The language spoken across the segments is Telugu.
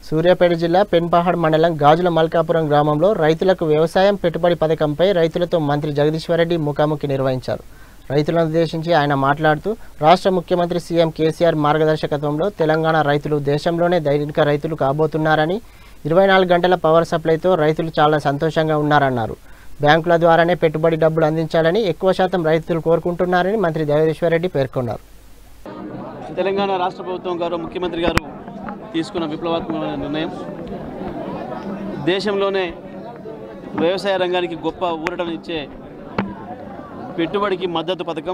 సూర్యాపేట జిల్లా పెన్పహాడ్ మండలం గాజుల మల్కాపురం గ్రామంలో రైతులకు వ్యవసాయం పెట్టుబడి పథకంపై రైతులతో మంత్రి జగదీశ్వరరెడ్డి ముఖాముఖి నిర్వహించారు రైతులను ఉద్దేశించి ఆయన మాట్లాడుతూ రాష్ట్ర ముఖ్యమంత్రి సీఎం కేసీఆర్ మార్గదర్శకత్వంలో తెలంగాణ రైతులు దేశంలోనే దైనిక రైతులు కాబోతున్నారని ఇరవై నాలుగు గంటల పవర్ సప్లైతో రైతులు చాలా సంతోషంగా ఉన్నారన్నారు బ్యాంకుల ద్వారానే పెట్టుబడి డబ్బులు అందించాలని ఎక్కువ శాతం రైతులు కోరుకుంటున్నారని మంత్రి జగదీశ్వరరెడ్డి పేర్కొన్నారు తెలంగాణ రాష్ట్ర ప్రభుత్వం గారు ముఖ్యమంత్రి గారు తీసుకున్న విప్లవాత్మకమైన నిర్ణయం దేశంలోనే వ్యవసాయ రంగానికి గొప్ప ఊరటనిచ్చే పెట్టుబడికి మద్దతు పథకం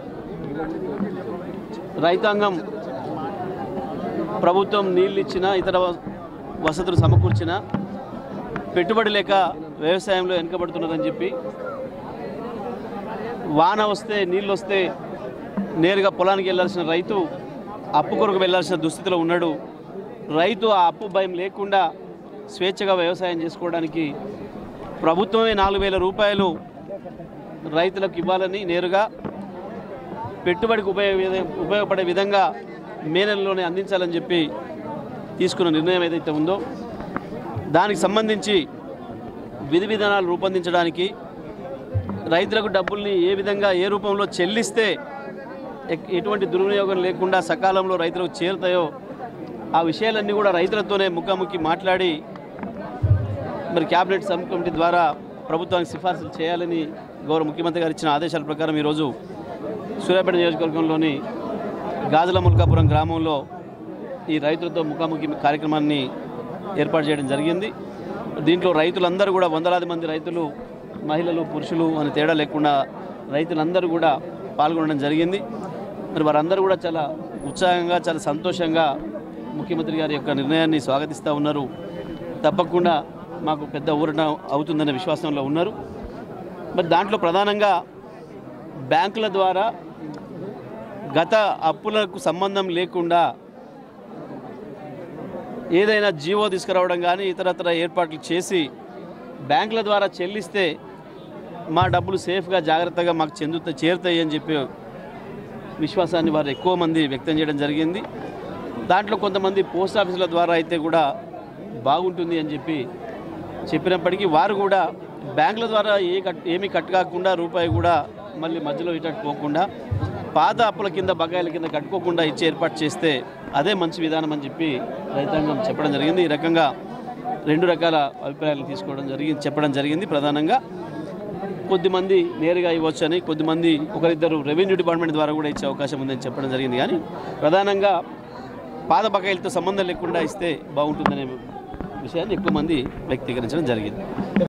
రైతాంగం ప్రభుత్వం నీళ్ళు ఇచ్చిన ఇతర వ- వసతులు సమకూర్చిన పెట్టుబడి లేక వ్యవసాయంలో వెనుకబడుతున్నదని చెప్పి వాన వస్తే నీళ్ళు వస్తే నేరుగా పొలానికి వెళ్ళాల్సిన రైతు అప్పు కొరకు వెళ్ళాల్సిన దుస్థితిలో ఉన్నాడు రైతు ఆ అప్పు భయం లేకుండా స్వేచ్ఛగా వ్యవసాయం చేసుకోవడానికి ప్రభుత్వమే నాలుగు వేల రూపాయలు రైతులకు ఇవ్వాలని నేరుగా పెట్టుబడికి ఉపయోగ ఉపయోగపడే విధంగా మే నెలలోనే అందించాలని చెప్పి తీసుకున్న నిర్ణయం ఏదైతే ఉందో దానికి సంబంధించి విధి విధానాలు రూపొందించడానికి రైతులకు డబ్బుల్ని ఏ విధంగా ఏ రూపంలో చెల్లిస్తే ఎక్- ఎటువంటి దుర్వినియోగం లేకుండా సకాలంలో రైతులకు చేరుతాయో ఆ విషయాలన్నీ కూడా రైతులతోనే ముఖాముఖి మాట్లాడి మరి క్యాబినెట్ సబ్ కమిటీ ద్వారా ప్రభుత్వానికి సిఫార్సులు చేయాలని గౌరవ ముఖ్యమంత్రి గారు ఇచ్చిన ఆదేశాల ప్రకారం ఈరోజు సూర్యాపేట నియోజకవర్గంలోని గాజుల ముల్కాపురం గ్రామంలో ఈ రైతులతో ముఖాముఖి కార్యక్రమాన్ని ఏర్పాటు చేయడం జరిగింది దీంట్లో రైతులందరూ కూడా వందలాది మంది రైతులు మహిళలు పురుషులు అని తేడా లేకుండా రైతులందరూ కూడా పాల్గొనడం జరిగింది మరి వారందరూ కూడా చాలా ఉత్సాహంగా చాలా సంతోషంగా ముఖ్యమంత్రి గారి యొక్క నిర్ణయాన్ని స్వాగతిస్తూ ఉన్నారు తప్పకుండా మాకు పెద్ద ఊరట అవుతుందనే విశ్వాసంలో ఉన్నారు మరి దాంట్లో ప్రధానంగా బ్యాంకుల ద్వారా గత అప్పులకు సంబంధం లేకుండా ఏదైనా జీవో తీసుకురావడం కానీ ఇతరత్ర ఏర్పాట్లు చేసి బ్యాంకుల ద్వారా చెల్లిస్తే మా డబ్బులు సేఫ్గా జాగ్రత్తగా మాకు చెందుతా చేరుతాయి అని చెప్పి విశ్వాసాన్ని వారు ఎక్కువ మంది వ్యక్తం చేయడం జరిగింది దాంట్లో కొంతమంది పోస్ట్ ఆఫీసుల ద్వారా అయితే కూడా బాగుంటుంది అని చెప్పి చెప్పినప్పటికీ వారు కూడా బ్యాంకుల ద్వారా ఏ కట్ ఏమీ కట్ కాకుండా రూపాయి కూడా మళ్ళీ మధ్యలో ఇటట్టు పోకుండా పాత అప్పుల కింద బకాయిల కింద కట్టుకోకుండా ఇచ్చి ఏర్పాటు చేస్తే అదే మంచి విధానం అని చెప్పి రైతాంగం చెప్పడం జరిగింది ఈ రకంగా రెండు రకాల అభిప్రాయాలు తీసుకోవడం జరిగింది చెప్పడం జరిగింది ప్రధానంగా కొద్దిమంది నేరుగా ఇవ్వచ్చని కొద్దిమంది ఒకరిద్దరు రెవెన్యూ డిపార్ట్మెంట్ ద్వారా కూడా ఇచ్చే అవకాశం ఉందని చెప్పడం జరిగింది కానీ ప్రధానంగా పాత బకాయిలతో సంబంధం లేకుండా ఇస్తే బాగుంటుందనే విషయాన్ని ఎక్కువ మంది వ్యక్తీకరించడం జరిగింది